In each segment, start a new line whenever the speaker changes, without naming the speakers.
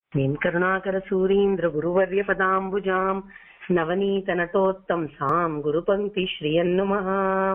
वेङ्करुणाकरसूरीन्द्रगुरुवर्यपदाम्बुजाम् நவநீதநட்டோத்தம் குருபங்கி ஸ்ரீயன்னுமஹா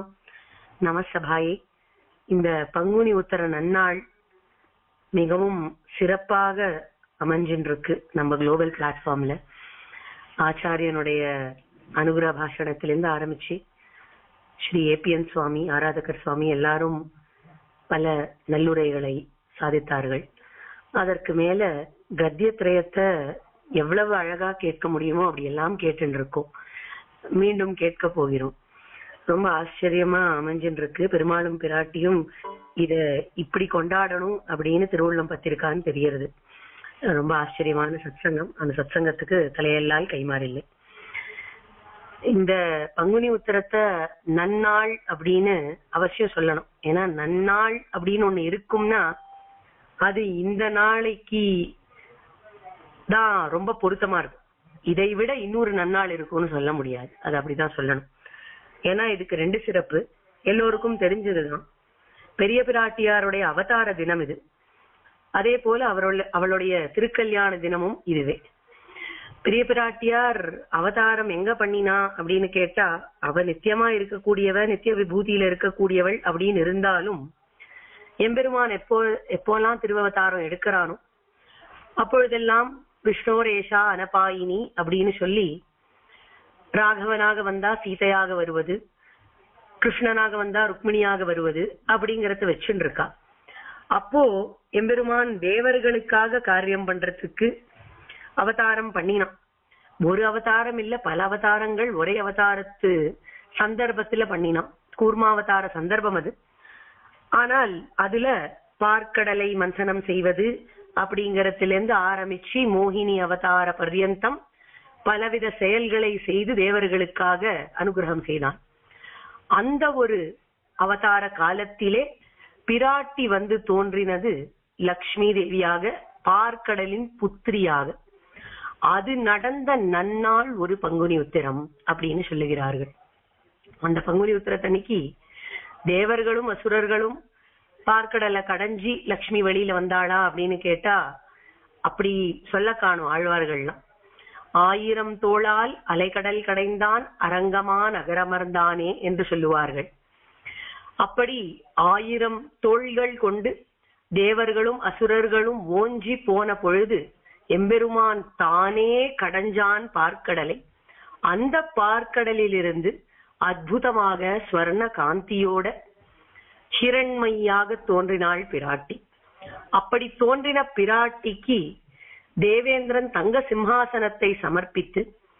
நமசபாயே இந்த பங்குனி உத்தர நன்னாள் மிகவும் சிறப்பாக அமைஞ்சின்றிருக்கு நம்ம குளோபல் பிளாட்ஃபார்ம்ல ஆச்சாரியனுடைய அனுகிரக பாஷணத்திலிருந்து ஆரம்பிச்சு ஸ்ரீ ஏபிஎன் சுவாமி ஆராதகர் சுவாமி எல்லாரும் பல நல்லுரைகளை சாதித்தார்கள் அதற்கு மேல கத்திய திரயத்தை எவ்வளவு அழகா கேட்க முடியுமோ அப்படி எல்லாம் கேட்டு இருக்கோம் மீண்டும் கேட்க போகிறோம் ரொம்ப ஆச்சரியமா அமைஞ்சுட்டு இருக்கு பெருமாளும் பிராட்டியும் இத இப்படி கொண்டாடணும் அப்படின்னு திருவுள்ளம் பத்திருக்கான்னு தெரியறது ரொம்ப ஆச்சரியமான சத்சங்கம் அந்த சத்சங்கத்துக்கு தலையெல்லால் கைமாறில்லை இந்த பங்குனி உத்தரத்தை நன்னாள் அப்படின்னு அவசியம் சொல்லணும் ஏன்னா நன்னாள் அப்படின்னு ஒண்ணு இருக்கும்னா அது இந்த நாளைக்கு தான் ரொம்ப பொருத்தமா இருக்கும் இதை விட இன்னொரு நன்னாள் இருக்கும்னு சொல்ல முடியாது அது அப்படிதான் சொல்லணும் ஏன்னா இதுக்கு ரெண்டு சிறப்பு எல்லோருக்கும் தெரிஞ்சதுதான் பெரிய பிராட்டியாருடைய அவதார தினம் இது அதே போல அவருடைய அவளுடைய திருக்கல்யாண தினமும் இதுவே பெரிய பிராட்டியார் அவதாரம் எங்க பண்ணினா அப்படின்னு கேட்டா அவ நித்தியமா இருக்கக்கூடியவ நித்திய விபூதியில இருக்கக்கூடியவள் அப்படின்னு இருந்தாலும் எம்பெருமான் எப்போ எப்போல்லாம் திருவவதாரம் எடுக்கிறானோ அப்பொழுதெல்லாம் விஷ்ணோரேஷா அனபாயினி அப்படின்னு சொல்லி ராகவனாக வந்தா சீதையாக வருவது கிருஷ்ணனாக வந்தா ருக்மிணியாக வருவது அப்படிங்கறத வச்சுட்டு இருக்கா அப்போ எம்பெருமான் தேவர்களுக்காக காரியம் பண்றதுக்கு அவதாரம் பண்ணினான் ஒரு அவதாரம் இல்ல பல அவதாரங்கள் ஒரே அவதாரத்து சந்தர்ப்பத்துல பண்ணினான் கூர்மாவதார சந்தர்ப்பம் அது ஆனால் அதுல பார்க்கடலை மன்சனம் செய்வது அப்படிங்கறதுல இருந்து ஆரம்பிச்சு மோகினி அவதார பர்யந்தம் பலவித செயல்களை செய்து தேவர்களுக்காக அனுகிரகம் செய்தான் அந்த ஒரு அவதார காலத்திலே பிராட்டி வந்து தோன்றினது லக்ஷ்மி தேவியாக பார்க்கடலின் புத்திரியாக அது நடந்த நன்னாள் ஒரு பங்குனி உத்திரம் அப்படின்னு சொல்லுகிறார்கள் அந்த பங்குனி உத்திரத்தன்னைக்கு தேவர்களும் அசுரர்களும் பார்க்கடலை கடைஞ்சி லக்ஷ்மி வெளியில வந்தாளா அப்படின்னு கேட்டா அப்படி சொல்ல காணும் ஆழ்வார்கள்லாம் ஆயிரம் தோளால் அலைக்கடல் கடைந்தான் அரங்கமா நகரமர்ந்தானே என்று சொல்லுவார்கள் அப்படி ஆயிரம் தோள்கள் கொண்டு தேவர்களும் அசுரர்களும் ஓஞ்சி போன பொழுது எம்பெருமான் தானே கடைஞ்சான் பார்க்கடலை அந்த பார்க்கடலிலிருந்து அற்புதமாக ஸ்வர்ண காந்தியோட ஹிரண்மையாக தோன்றினாள் பிராட்டி அப்படி தோன்றின பிராட்டிக்கு தேவேந்திரன் தங்க சிம்ஹாசனத்தை சமர்ப்பித்து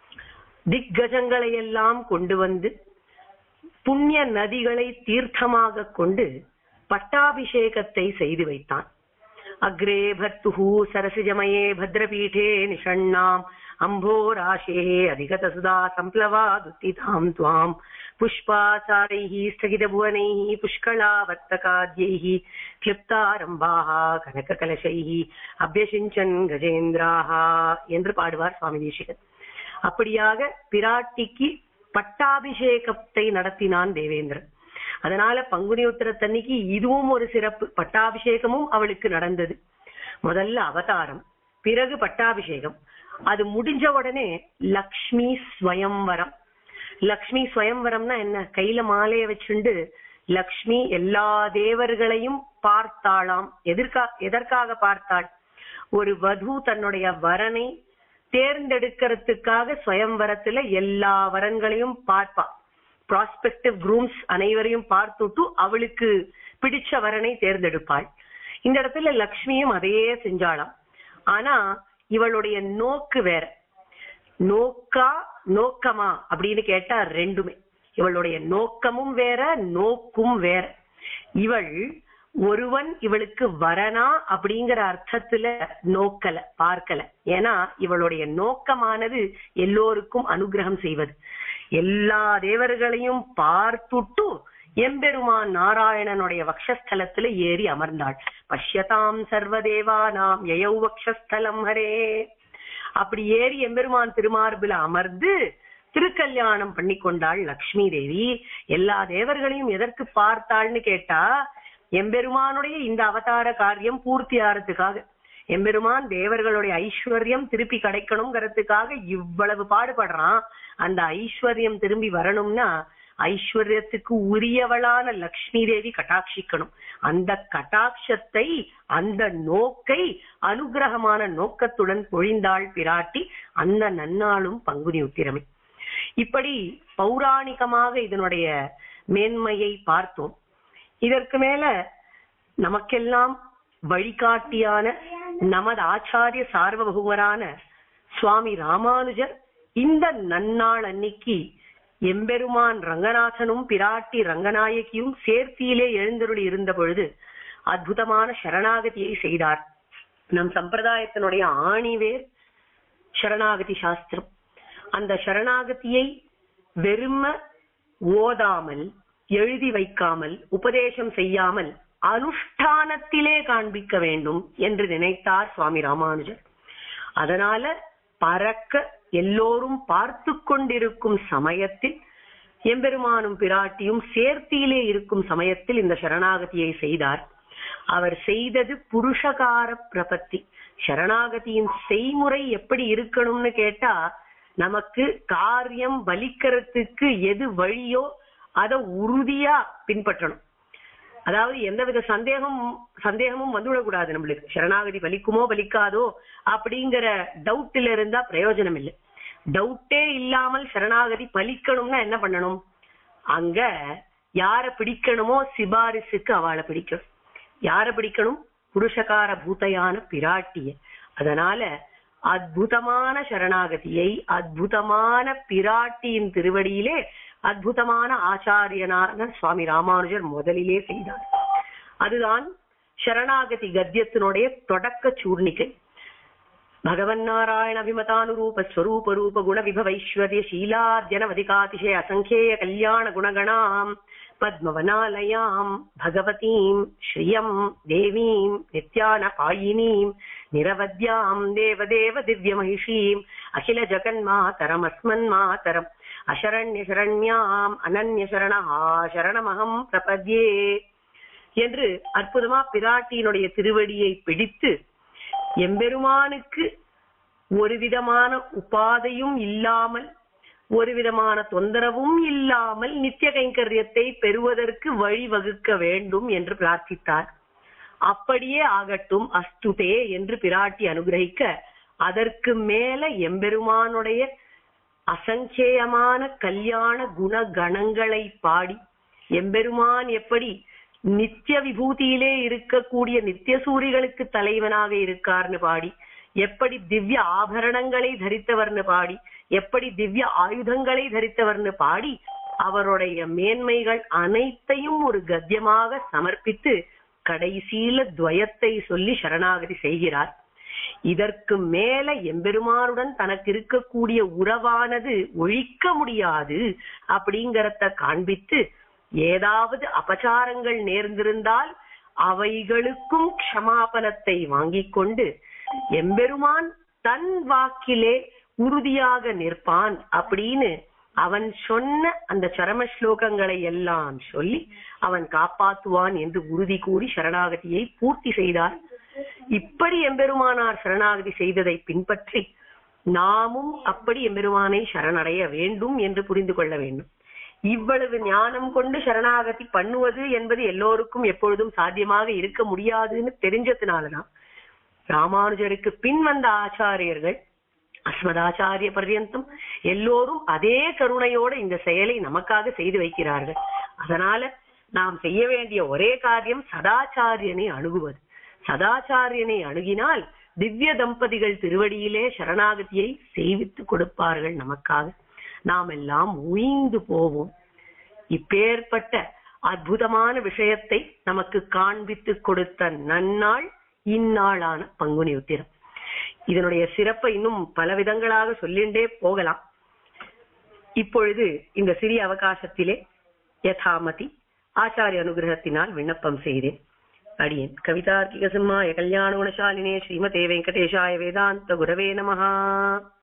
திக்கஜங்களை எல்லாம் கொண்டு வந்து புண்ணிய நதிகளை தீர்த்தமாக கொண்டு பட்டாபிஷேகத்தை செய்து வைத்தான் அக்ரே பர்த்துஹு சரசிஜமயே பத்ரபீठे நிஷண்ணாம் அம்போராशेः अधिगतसुधा सम्प्लवादुत्थिताम् त्वाम् पुष्पाचारैः स्थगितभुवनैः पुष्कलावर्तकाद्यैः क्लिप्तारम्भाः கனககலசைः அபியசிஞ்சன் கஜேந்திராக என்று பாடுவார் சுவாமி தேசிகன் அப்படியாக பிராட்டிக்கு பட்டாபிஷேகத்தை நடத்தினான் தேவேந்திரன் அதனால பங்குனி உத்திரத்தன்னைக்கு இதுவும் ஒரு சிறப்பு பட்டாபிஷேகமும் அவளுக்கு நடந்தது முதல்ல அவதாரம் பிறகு பட்டாபிஷேகம் அது முடிஞ்ச உடனே லக்ஷ்மி ஸ்வயம்வரம் லக்ஷ்மி ஸ்வயம்வரம்னா என்ன கையில மாலைய வச்சுண்டு லக்ஷ்மி எல்லா தேவர்களையும் பார்த்தாளாம் எதற்கா எதற்காக பார்த்தாள் ஒரு வது தன்னுடைய வரனை தேர்ந்தெடுக்கிறதுக்காக ஸ்வயம்வரத்துல எல்லா வரன்களையும் பார்ப்பா ப்ராஸ்பெக்டிவ் குரூம்ஸ் அனைவரையும் பார்த்துட்டு அவளுக்கு பிடிச்ச வரனை தேர்ந்தெடுப்பாள் இந்த இடத்துல லக்ஷ்மியும் அதையே செஞ்சாளாம் ஆனா இவளுடைய நோக்கு வேற நோக்கா நோக்கமா அப்படின்னு கேட்டா ரெண்டுமே இவளுடைய நோக்கமும் வேற நோக்கும் வேற இவள் ஒருவன் இவளுக்கு வரனா அப்படிங்கிற அர்த்தத்துல நோக்கல பார்க்கல ஏன்னா இவளுடைய நோக்கமானது எல்லோருக்கும் அனுகிரகம் செய்வது எல்லா தேவர்களையும் பார்த்துட்டு எம்பெருமான் நாராயணனுடைய வக்ஷஸ்தலத்துல ஏறி அமர்ந்தாள் பஷ்யதாம் சர்வதேவானாம் எயௌ வக்ஷஸ்தலம் ஹரே அப்படி ஏறி எம்பெருமான் திருமார்பில அமர்ந்து திருக்கல்யாணம் பண்ணி கொண்டாள் லக்ஷ்மி தேவி எல்லா தேவர்களையும் எதற்கு பார்த்தாள்னு கேட்டா எம்பெருமானுடைய இந்த அவதார காரியம் பூர்த்தி ஆறதுக்காக எம்பெருமான் தேவர்களுடைய ஐஸ்வர்யம் திருப்பி கிடைக்கணுங்கிறதுக்காக இவ்வளவு பாடுபடுறான் அந்த ஐஸ்வர்யம் திரும்பி வரணும்னா ஐஸ்வர்யத்துக்கு உரியவளான லக்ஷ்மி தேவி கட்டாட்சிக்கணும் அந்த கட்டாட்சத்தை அந்த நோக்கை அனுகிரகமான நோக்கத்துடன் பொழிந்தாள் பிராட்டி அந்த நன்னாளும் பங்குனி உத்திரமே இப்படி பௌராணிகமாக இதனுடைய மேன்மையை பார்த்தோம் இதற்கு மேல நமக்கெல்லாம் வழிகாட்டியான நமது ஆச்சாரிய சார்வபகுவரான சுவாமி ராமானுஜர் இந்த நன்னாள் அன்னைக்கு எம்பெருமான் ரங்கநாதனும் பிராட்டி ரங்கநாயகியும் சேர்த்தியிலே எழுந்தருளி இருந்த பொழுது அற்புதமான சரணாகதியை செய்தார் நம் சம்பிரதாயத்தினுடைய ஆணிவேர் சரணாகதி சாஸ்திரம் அந்த சரணாகதியை வெறும ஓதாமல் எழுதி வைக்காமல் உபதேசம் செய்யாமல் அனுஷ்டானத்திலே காண்பிக்க வேண்டும் என்று நினைத்தார் சுவாமி ராமானுஜர் அதனால பறக்க எல்லோரும் பார்த்து கொண்டிருக்கும் சமயத்தில் எம்பெருமானும் பிராட்டியும் சேர்த்தியிலே இருக்கும் சமயத்தில் இந்த சரணாகதியை செய்தார் அவர் செய்தது புருஷகார பிரபத்தி சரணாகதியின் செய்முறை எப்படி இருக்கணும்னு கேட்டா நமக்கு காரியம் வலிக்கிறதுக்கு எது வழியோ அதை உறுதியா பின்பற்றணும் அதாவது எந்தவித சந்தேகம் சந்தேகமும் வந்துவிடக்கூடாது நம்மளுக்கு சரணாகதி பலிக்குமோ பலிக்காதோ அப்படிங்கிற டவுட்ல இருந்தா பிரயோஜனம் இல்லை டவுட்டே இல்லாமல் சரணாகதி பலிக்கணும்னா என்ன பண்ணணும் அங்க யார பிடிக்கணுமோ சிபாரிசுக்கு அவளை பிடிக்கணும் யார பிடிக்கணும் புருஷகார பூத்தையான பிராட்டிய அதனால அற்புதமான சரணாகதியை அற்புதமான பிராட்டியின் திருவடியிலே அற்புதமான ஆச்சாரியனான சுவாமி ராமானுஜர் முதலிலே செய்தார் அதுதான் சரணாகதி கத்தியத்தினுடைய தொடக்க சூர்ணிகை பகவன் நாராயண அபிமதானுரூப ஸ்வரூப ரூப குண விபவைஸ்வர்ய சீலாத்யனவதிகாதிசய அசங்கேய கல்யாண குணகணாம் பத்மவனாலயாம் பகவதீம் ஸ்ரீயம் தேவீம் நித்யான பாயினீம் நிரவத்யாம் தேவதேவ திவ்ய மகிஷீம் அகில ஜகன்மாதரம் அஸ்மன் மாதரம் அசரண்ய சரண்யாம் அனன்ய சரணா சரணமகம் பிரபத்யே என்று அற்புதமா பிராட்டியினுடைய திருவடியை பிடித்து எம்பெருமானுக்கு ஒரு விதமான உபாதையும் இல்லாமல் ஒரு விதமான தொந்தரவும் இல்லாமல் நித்திய கைங்கரியத்தை பெறுவதற்கு வழிவகுக்க வேண்டும் என்று பிரார்த்தித்தார் அப்படியே ஆகட்டும் அஸ்துதே என்று பிராட்டி அனுகிரகிக்க அதற்கு மேல எம்பெருமானுடைய அசஞ்சேயமான கல்யாண குண கணங்களை பாடி எம்பெருமான் எப்படி நித்திய விபூதியிலே இருக்கக்கூடிய நித்திய சூரிகளுக்கு தலைவனாக இருக்கார்னு பாடி எப்படி திவ்ய ஆபரணங்களை தரித்தவர்னு பாடி எப்படி திவ்ய ஆயுதங்களை தரித்தவர்னு பாடி அவருடைய மேன்மைகள் அனைத்தையும் ஒரு கத்தியமாக சமர்ப்பித்து கடைசியில துவயத்தை சொல்லி சரணாகதி செய்கிறார் இதற்கு மேல எம்பெருமானுடன் தனக்கு இருக்கக்கூடிய உறவானது ஒழிக்க முடியாது அப்படிங்கறத காண்பித்து ஏதாவது அபச்சாரங்கள் நேர்ந்திருந்தால் அவைகளுக்கும் க்ஷமாபனத்தை வாங்கிக் கொண்டு எம்பெருமான் தன் வாக்கிலே உறுதியாக நிற்பான் அப்படின்னு அவன் சொன்ன அந்த சரம ஸ்லோகங்களை எல்லாம் சொல்லி அவன் காப்பாத்துவான் என்று உறுதி கூறி சரணாகதியை பூர்த்தி செய்தார் இப்படி எம்பெருமானார் சரணாகதி செய்ததை பின்பற்றி நாமும் அப்படி எம்பெருமானை சரணடைய வேண்டும் என்று புரிந்து கொள்ள வேண்டும் இவ்வளவு ஞானம் கொண்டு சரணாகதி பண்ணுவது என்பது எல்லோருக்கும் எப்பொழுதும் சாத்தியமாக இருக்க முடியாதுன்னு தெரிஞ்சதுனாலதான் ராமானுஜருக்கு பின் வந்த ஆச்சாரியர்கள் அஸ்மதாச்சாரிய பர்யந்தம் எல்லோரும் அதே கருணையோட இந்த செயலை நமக்காக செய்து வைக்கிறார்கள் அதனால நாம் செய்ய வேண்டிய ஒரே காரியம் சதாச்சாரியனை அணுகுவது சதாச்சாரியனை அணுகினால் திவ்ய தம்பதிகள் திருவடியிலே சரணாகதியை செய்வித்து கொடுப்பார்கள் நமக்காக நாம் எல்லாம் உயிந்து போவோம் இப்பேற்பட்ட அற்புதமான விஷயத்தை நமக்கு காண்பித்து கொடுத்த நன்னாள் இந்நாளான பங்குனி உத்திரம் இதனுடைய சிறப்பை இன்னும் பல விதங்களாக சொல்லிண்டே போகலாம் இப்பொழுது இந்த சிறிய அவகாசத்திலே யதாமதி ஆச்சாரிய அனுகிரகத்தினால் விண்ணப்பம் செய்தேன் அடியேன் கவிதார்க்கிக சிம்மாய கல்யாண குணசாலினே ஸ்ரீமதே வெங்கடேஷாய வேதாந்த குரவே நமஹா